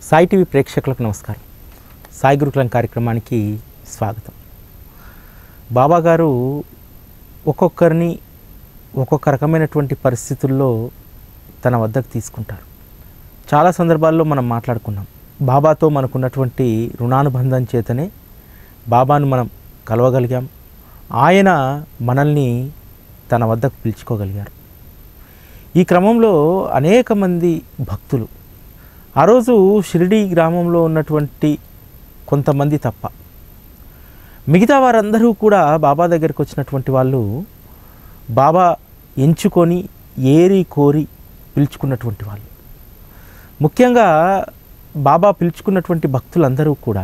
Sai TV ప్రేక్షకులకు నమస్కారం సాయి గురుకులం కార్యక్రమానికి స్వాగతం బాబా గారు ఒక్కొక్కరిని ఒక్కొక్క రకమైనటువంటి పరిస్థితుల్లో తన వద్దకు తీసుకుంటారు చాలా సందర్భాల్లో మనం మాట్లాడుకున్నాం బాబాతో మనకున్నటువంటి రుణానుబంధం చేతనే బాబాను మనం కలవగలిగాం ఆయన మనల్ని తన వద్దకు పిలుచుకోగలిగారు ఈ క్రమంలో అనేక మంది భక్తులు ఆ రోజు షిరిడి గ్రామంలో ఉన్నటువంటి కొంతమంది తప్ప మిగతా వారందరూ కూడా బాబా దగ్గరికి వచ్చినటువంటి వాళ్ళు బాబా ఎంచుకొని ఏరి కోరి పిలుచుకున్నటువంటి వాళ్ళు ముఖ్యంగా బాబా పిలుచుకున్నటువంటి భక్తులందరూ కూడా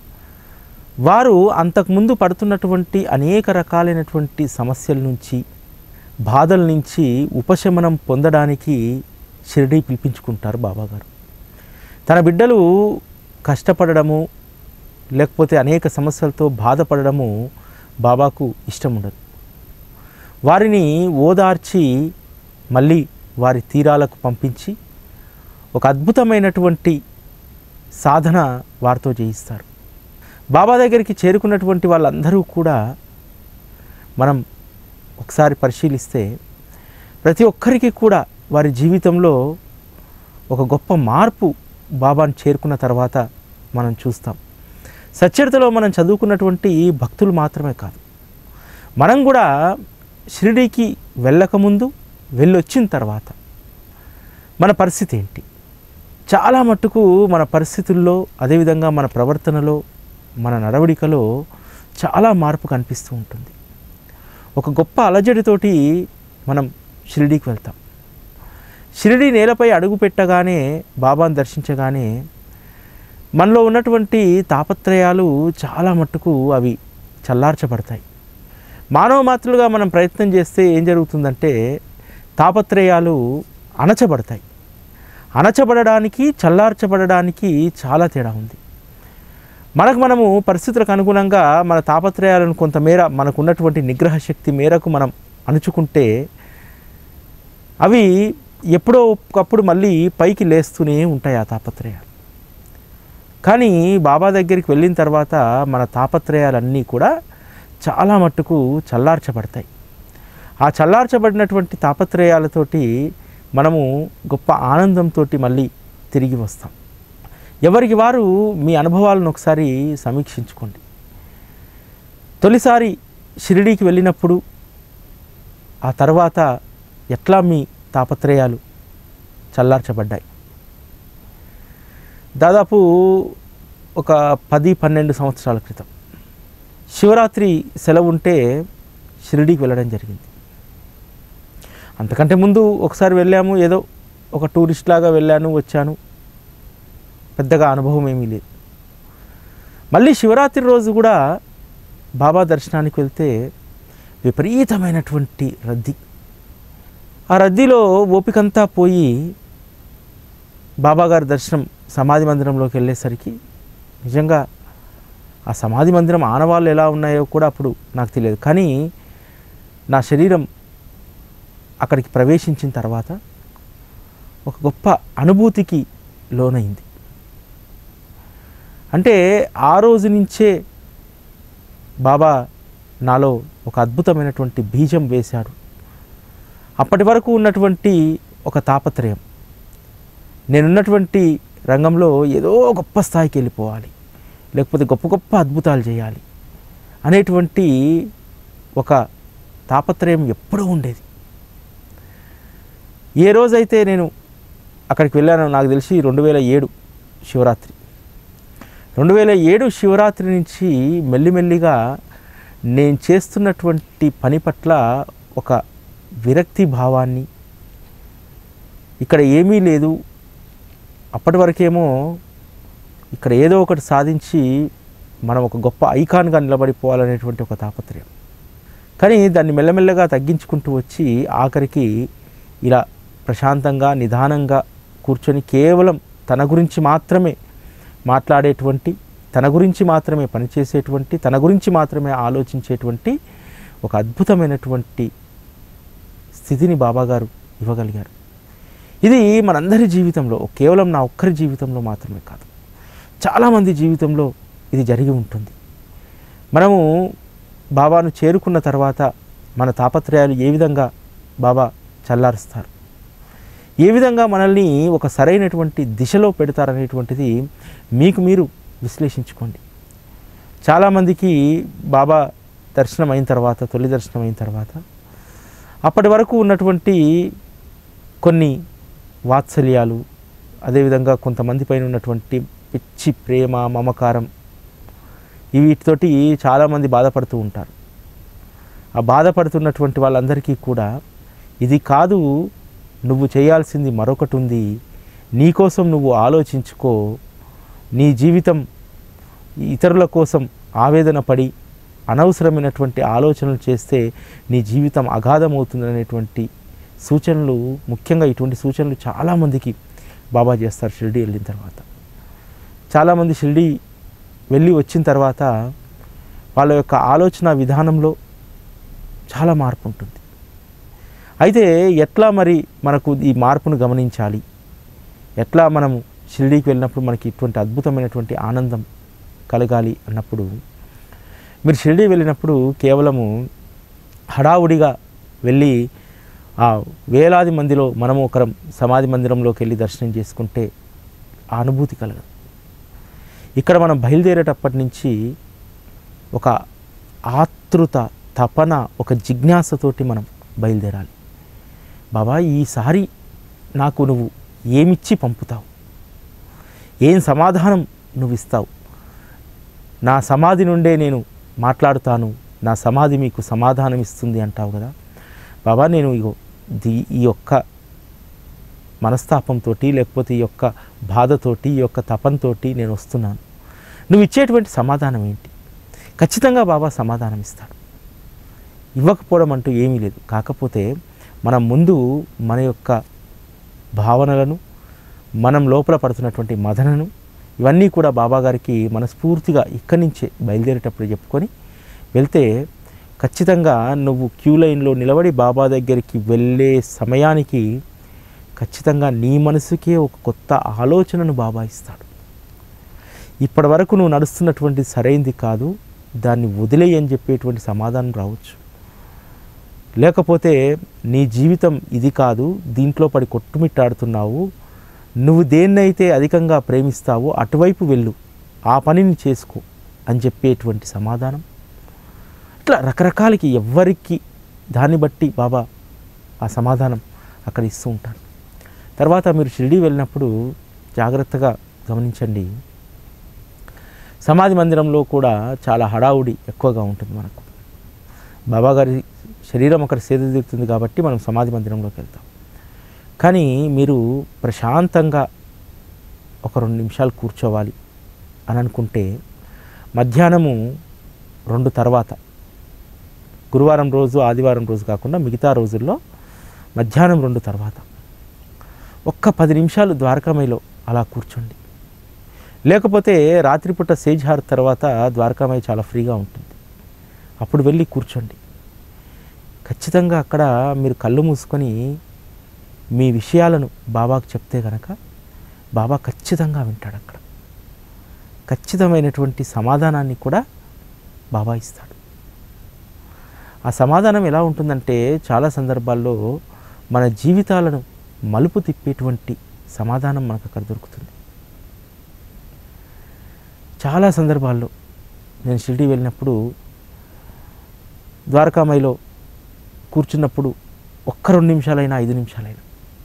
వారు అంతకుముందు పడుతున్నటువంటి అనేక రకాలైనటువంటి సమస్యల నుంచి బాధల నుంచి ఉపశమనం పొందడానికి షిరిడి పిలిపించుకుంటారు బాబాగారు తన బిడ్డలు కష్టపడడము లేకపోతే అనేక సమస్యలతో బాధపడడము బాబాకు ఇష్టం ఉండదు వారిని ఓదార్చి మళ్ళీ వారి తీరాలకు పంపించి ఒక అద్భుతమైనటువంటి సాధన వారితో చేయిస్తారు బాబా దగ్గరికి చేరుకున్నటువంటి వాళ్ళందరూ కూడా మనం ఒకసారి పరిశీలిస్తే ప్రతి ఒక్కరికి కూడా వారి జీవితంలో ఒక గొప్ప మార్పు బాబాను చేరుకున్న తర్వాత మనం చూస్తాం సచ్చరితలో మనం చదువుకున్నటువంటి భక్తులు మాత్రమే కాదు మనం కూడా షిరిడీకి వెళ్ళకముందు వెళ్ళొచ్చిన తర్వాత మన పరిస్థితి ఏంటి చాలా మట్టుకు మన పరిస్థితుల్లో అదేవిధంగా మన ప్రవర్తనలో మన నడవడికలో చాలా మార్పు కనిపిస్తూ ఉంటుంది ఒక గొప్ప అలజడితోటి మనం షిరిడీకి వెళ్తాం షిరిడి నేలపై అడుగు పెట్టగానే బాబాను దర్శించగానే మనలో ఉన్నటువంటి తాపత్రయాలు చాలా మట్టుకు అవి చల్లార్చబడతాయి మానవ మాతృలుగా మనం ప్రయత్నం చేస్తే ఏం జరుగుతుందంటే తాపత్రయాలు అణచబడతాయి అణచబడడానికి చల్లార్చబడడానికి చాలా తేడా ఉంది మనకు మనము పరిస్థితులకు అనుగుణంగా మన తాపత్రయాలను కొంతమేర మనకు ఉన్నటువంటి నిగ్రహ శక్తి మేరకు మనం అణుచుకుంటే అవి ఎప్పుడో ఒకప్పుడు మళ్ళీ పైకి లేస్తూనే ఉంటాయి ఆ తాపత్రయాలు కానీ బాబా దగ్గరికి వెళ్ళిన తర్వాత మన తాపత్రయాలన్నీ కూడా చాలా మట్టుకు చల్లార్చబడతాయి ఆ చల్లార్చబడినటువంటి తాపత్రయాలతోటి మనము గొప్ప ఆనందంతో మళ్ళీ తిరిగి వస్తాం ఎవరికి వారు మీ అనుభవాలను ఒకసారి సమీక్షించుకోండి తొలిసారి షిరిడీకి వెళ్ళినప్పుడు ఆ తర్వాత ఎట్లా మీ తాపత్రయాలు చల్లార్చబడ్డాయి దాదాపు ఒక పది పన్నెండు సంవత్సరాల క్రితం శివరాత్రి సెలవు ఉంటే షిరిడీకి వెళ్ళడం జరిగింది అంతకంటే ముందు ఒకసారి వెళ్ళాము ఏదో ఒక టూరిస్ట్ లాగా వెళ్ళాను వచ్చాను పెద్దగా అనుభవం ఏమీ లేదు మళ్ళీ శివరాత్రి రోజు కూడా బాబా దర్శనానికి వెళ్తే విపరీతమైనటువంటి రద్దీ ఆ రద్దీలో ఓపికంతా పోయి బాబాగారి దర్శనం సమాధి మందిరంలోకి వెళ్ళేసరికి నిజంగా ఆ సమాధి మందిరం ఆనవాళ్ళు ఎలా ఉన్నాయో కూడా అప్పుడు నాకు తెలియదు కానీ నా శరీరం అక్కడికి ప్రవేశించిన తర్వాత ఒక గొప్ప అనుభూతికి లోనైంది అంటే ఆ రోజు నుంచే బాబా నాలో ఒక అద్భుతమైనటువంటి బీజం వేశాడు అప్పటి వరకు ఉన్నటువంటి ఒక తాపత్రయం నేనున్నటువంటి రంగంలో ఏదో గొప్ప స్థాయికి వెళ్ళిపోవాలి లేకపోతే గొప్ప గొప్ప అద్భుతాలు చేయాలి అనేటువంటి ఒక తాపత్రయం ఎప్పుడూ ఉండేది ఏ రోజైతే నేను అక్కడికి వెళ్ళానో నాకు తెలిసి రెండు వేల ఏడు శివరాత్రి రెండు వేల ఏడు శివరాత్రి నుంచి మెల్లిమెల్లిగా నేను చేస్తున్నటువంటి పని పట్ల ఒక విరక్తి భావాన్ని ఇక్కడ ఏమీ లేదు అప్పటి వరకేమో ఇక్కడ ఏదో ఒకటి సాధించి మనం ఒక గొప్ప ఐకాన్గా నిలబడిపోవాలనేటువంటి ఒక తాపత్రయం కానీ దాన్ని మెల్లమెల్లగా తగ్గించుకుంటూ వచ్చి ఆఖరికి ఇలా ప్రశాంతంగా నిదానంగా కూర్చొని కేవలం తన గురించి మాత్రమే మాట్లాడేటువంటి తన గురించి మాత్రమే పనిచేసేటువంటి తన గురించి మాత్రమే ఆలోచించేటువంటి ఒక అద్భుతమైనటువంటి స్థితిని బాబాగారు ఇవ్వగలిగారు ఇది మనందరి జీవితంలో కేవలం నా ఒక్కరి జీవితంలో మాత్రమే కాదు చాలామంది జీవితంలో ఇది జరిగి ఉంటుంది మనము బాబాను చేరుకున్న తర్వాత మన తాపత్రయాలు ఏ విధంగా బాబా చల్లారుస్తారు ఏ విధంగా మనల్ని ఒక సరైనటువంటి దిశలో పెడతారనేటువంటిది మీకు మీరు విశ్లేషించుకోండి చాలామందికి బాబా దర్శనం అయిన తర్వాత తొలి దర్శనం అయిన తర్వాత అప్పటి వరకు ఉన్నటువంటి కొన్ని వాత్సల్యాలు అదేవిధంగా కొంతమంది పైన ఉన్నటువంటి పిచ్చి ప్రేమ మమకారం ఈ వీటితోటి చాలామంది బాధపడుతూ ఉంటారు ఆ బాధపడుతున్నటువంటి వాళ్ళందరికీ కూడా ఇది కాదు నువ్వు చేయాల్సింది మరొకటి ఉంది నీకోసం నువ్వు ఆలోచించుకో నీ జీవితం ఇతరుల కోసం ఆవేదన పడి అనవసరమైనటువంటి ఆలోచనలు చేస్తే నీ జీవితం అగాధమవుతుందనేటువంటి సూచనలు ముఖ్యంగా ఇటువంటి సూచనలు చాలామందికి బాబా చేస్తారు షిరిడి వెళ్ళిన తర్వాత చాలామంది షిరిడి వెళ్ళి వచ్చిన తర్వాత వాళ్ళ యొక్క ఆలోచన విధానంలో చాలా మార్పు ఉంటుంది అయితే ఎట్లా మరి మనకు ఈ మార్పును గమనించాలి ఎట్లా మనము షిరిడీకి వెళ్ళినప్పుడు మనకి ఇటువంటి అద్భుతమైనటువంటి ఆనందం కలగాలి అన్నప్పుడు మీరు షిరిడీ వెళ్ళినప్పుడు కేవలము హడావుడిగా వెళ్ళి ఆ వేలాది మందిలో మనము ఒకరం సమాధి మందిరంలోకి వెళ్ళి దర్శనం చేసుకుంటే ఆ అనుభూతి కలగదు ఇక్కడ మనం బయలుదేరేటప్పటి నుంచి ఒక ఆతృత తపన ఒక జిజ్ఞాసతోటి మనం బయలుదేరాలి బాబా ఈసారి నాకు నువ్వు ఏమిచ్చి పంపుతావు ఏం సమాధానం నువ్వు ఇస్తావు నా సమాధి నుండే నేను మాట్లాడుతాను నా సమాధి మీకు సమాధానం ఇస్తుంది అంటావు కదా బాబా నేను ఇగో దీ ఈ యొక్క మనస్తాపంతో లేకపోతే ఈ యొక్క బాధతోటి ఈ యొక్క తపంతోటి నేను వస్తున్నాను నువ్వు ఇచ్చేటువంటి సమాధానం ఏంటి ఖచ్చితంగా బాబా సమాధానం ఇస్తాడు ఇవ్వకపోవడం అంటూ ఏమీ లేదు కాకపోతే మనం ముందు మన యొక్క భావనలను మనం లోపల పడుతున్నటువంటి మదనను ఇవన్నీ కూడా బాబా గారికి మనస్ఫూర్తిగా ఇక్కడి నుంచే బయలుదేరేటప్పుడు చెప్పుకొని వెళ్తే ఖచ్చితంగా నువ్వు క్యూ లైన్లో నిలబడి బాబా దగ్గరికి వెళ్ళే సమయానికి ఖచ్చితంగా నీ మనసుకే ఒక కొత్త ఆలోచనను బాబా ఇస్తాడు ఇప్పటి వరకు నువ్వు నడుస్తున్నటువంటి సరైంది కాదు దాన్ని వదిలేయి అని చెప్పేటువంటి సమాధానం రావచ్చు లేకపోతే నీ జీవితం ఇది కాదు దీంట్లో పడి కొట్టుమిట్టాడుతున్నావు నువ్వు దేన్నైతే అధికంగా ప్రేమిస్తావో అటువైపు వెళ్ళు ఆ పనిని చేసుకో అని చెప్పేటువంటి సమాధానం ఇట్లా రకరకాలకి ఎవ్వరికి దాన్ని బట్టి బాబా ఆ సమాధానం అక్కడ ఇస్తూ ఉంటారు తర్వాత మీరు షిరిడి వెళ్ళినప్పుడు జాగ్రత్తగా గమనించండి సమాధి మందిరంలో కూడా చాలా హడావుడి ఎక్కువగా ఉంటుంది మనకు బాబాగారి శరీరం అక్కడ సేద తీరుతుంది కాబట్టి మనం సమాధి మందిరంలోకి వెళ్తాం కానీ మీరు ప్రశాంతంగా ఒక రెండు నిమిషాలు కూర్చోవాలి అని అనుకుంటే మధ్యాహ్నము రెండు తర్వాత గురువారం రోజు ఆదివారం రోజు కాకుండా మిగతా రోజుల్లో మధ్యాహ్నం రెండు తర్వాత ఒక్క పది నిమిషాలు ద్వారకామయిలో అలా కూర్చోండి లేకపోతే రాత్రిపూట సేజ్ హార్ తర్వాత ద్వారకామయ్య చాలా ఫ్రీగా ఉంటుంది అప్పుడు వెళ్ళి కూర్చోండి ఖచ్చితంగా అక్కడ మీరు కళ్ళు మూసుకొని మీ విషయాలను బాబాకు చెప్తే కనుక బాబా ఖచ్చితంగా వింటాడు అక్కడ ఖచ్చితమైనటువంటి సమాధానాన్ని కూడా బాబా ఇస్తాడు ఆ సమాధానం ఎలా ఉంటుందంటే చాలా సందర్భాల్లో మన జీవితాలను మలుపు తిప్పేటువంటి సమాధానం మనకు అక్కడ దొరుకుతుంది చాలా సందర్భాల్లో నేను షిరిడి వెళ్ళినప్పుడు ద్వారకామయిలో కూర్చున్నప్పుడు ఒక్క రెండు నిమిషాలైనా ఐదు నిమిషాలైనా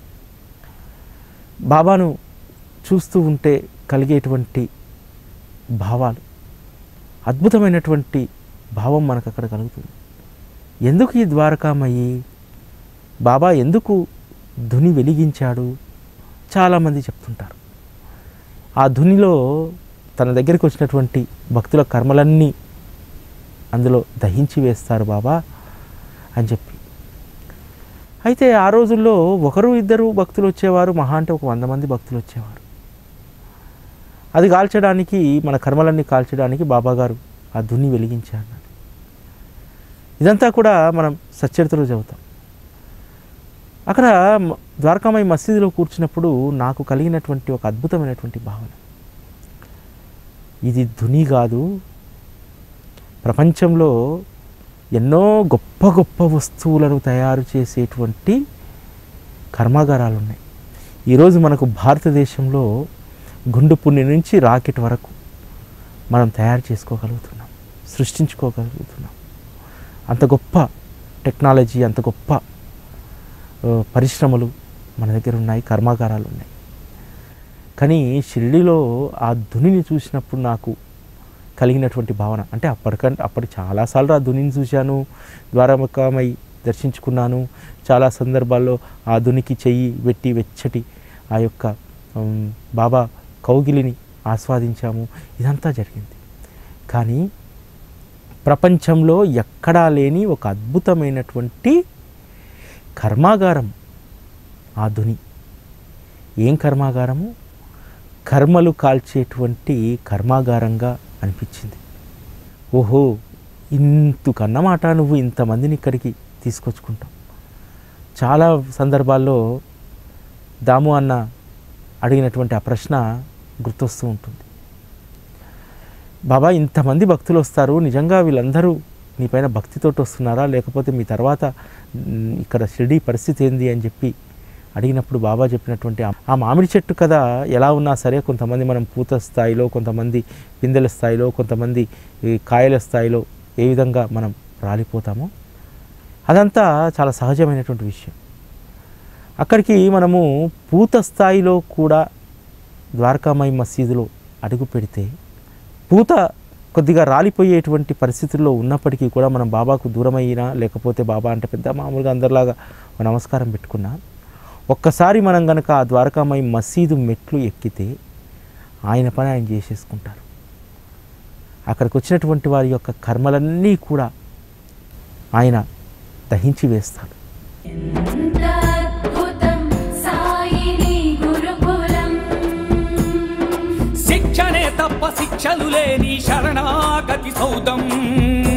బాబాను చూస్తూ ఉంటే కలిగేటువంటి భావాలు అద్భుతమైనటువంటి భావం మనకు అక్కడ కలుగుతుంది ఎందుకు ఈ ద్వారకామయ్యి బాబా ఎందుకు ధుని వెలిగించాడు చాలామంది చెప్తుంటారు ఆ ధునిలో తన దగ్గరికి వచ్చినటువంటి భక్తుల కర్మలన్నీ అందులో దహించి వేస్తారు బాబా అని చెప్పి అయితే ఆ రోజుల్లో ఒకరు ఇద్దరు భక్తులు వచ్చేవారు మహా అంటే ఒక వంద మంది భక్తులు వచ్చేవారు అది కాల్చడానికి మన కర్మలన్నీ కాల్చడానికి బాబాగారు ఆ ధుని వెలిగించారు ఇదంతా కూడా మనం సచ్చరితలో చదువుతాం అక్కడ మ- ద్వారకామయ్య మసీదులో కూర్చున్నప్పుడు నాకు కలిగినటువంటి ఒక అద్భుతమైనటువంటి భావన ఇది ధుని కాదు ప్రపంచంలో ఎన్నో గొప్ప గొప్ప వస్తువులను తయారు చేసేటువంటి కర్మాగారాలు ఉన్నాయి ఈరోజు మనకు భారతదేశంలో గుండు పుణ్య నుంచి రాకెట్ వరకు మనం తయారు చేసుకోగలుగుతున్నాం సృష్టించుకోగలుగుతున్నాం అంత గొప్ప టెక్నాలజీ అంత గొప్ప ఆ, పరిశ్రమలు మన దగ్గర ఉన్నాయి కర్మాగారాలు ఉన్నాయి కానీ షిరిడిలో ఆ ధునిని చూసినప్పుడు నాకు కలిగినటువంటి భావన అంటే అప్పటికంటే అప్పటి చాలాసార్లు ఆ ధునిని చూశాను ద్వారముఖమై దర్శించుకున్నాను చాలా సందర్భాల్లో ఆ ధునికి చెయ్యి వెట్టి వెచ్చటి ఆ యొక్క ఉమ్, బాబా కౌగిలిని ఆస్వాదించాము ఇదంతా జరిగింది కానీ ప్రపంచంలో ఎక్కడా లేని ఒక అద్భుతమైనటువంటి కర్మాగారం ఆ ధుని ఏం కర్మాగారము కర్మలు కాల్చేటువంటి కర్మాగారంగా అనిపించింది ఓహో ఇందుకన్నమాట నువ్వు ఇంతమందిని ఇక్కడికి తీసుకొచ్చుకుంటావు చాలా సందర్భాల్లో దాము అన్న అడిగినటువంటి ఆ ప్రశ్న గుర్తొస్తూ ఉంటుంది బాబా ఇంతమంది భక్తులు వస్తారు నిజంగా వీళ్ళందరూ నీ పైన భక్తితోటి వస్తున్నారా లేకపోతే మీ తర్వాత మ్, ఇక్కడ షిరిడి పరిస్థితి ఏంది అని చెప్పి అడిగినప్పుడు బాబా చెప్పినటువంటి ఆ- ఆ మామిడి చెట్టు కదా ఎలా ఉన్నా సరే కొంతమంది మనం పూత స్థాయిలో కొంతమంది పిందెల స్థాయిలో కొంతమంది ఈ కాయల స్థాయిలో ఏ విధంగా మనం రాలిపోతామో అదంతా చాలా సహజమైనటువంటి విషయం అక్కడికి మనము పూత స్థాయిలో కూడా ద్వారకామాయి మసీదులో అడుగు పెడితే పూత కొద్దిగా రాలిపోయేటువంటి పరిస్థితుల్లో ఉన్నప్పటికీ కూడా మనం బాబాకు దూరమైనా లేకపోతే బాబా అంటే పెద్ద మామూలుగా అందరిలాగా ఒక నమస్కారం పెట్టుకున్నా ఒక్కసారి మనం గనక ఆ ద్వారకామాయి మసీదు మెట్లు ఎక్కితే ఆయన పని ఆయన చేసేసుకుంటారు అక్కడికి వచ్చినటువంటి వారి యొక్క కర్మలన్నీ కూడా ఆయన దహించి వేస్తాడు ఎంత అద్భుతం సాయిని గురుకులం శిక్షణే తప్ప శిక్షలు లేని శరణాగతి సౌదం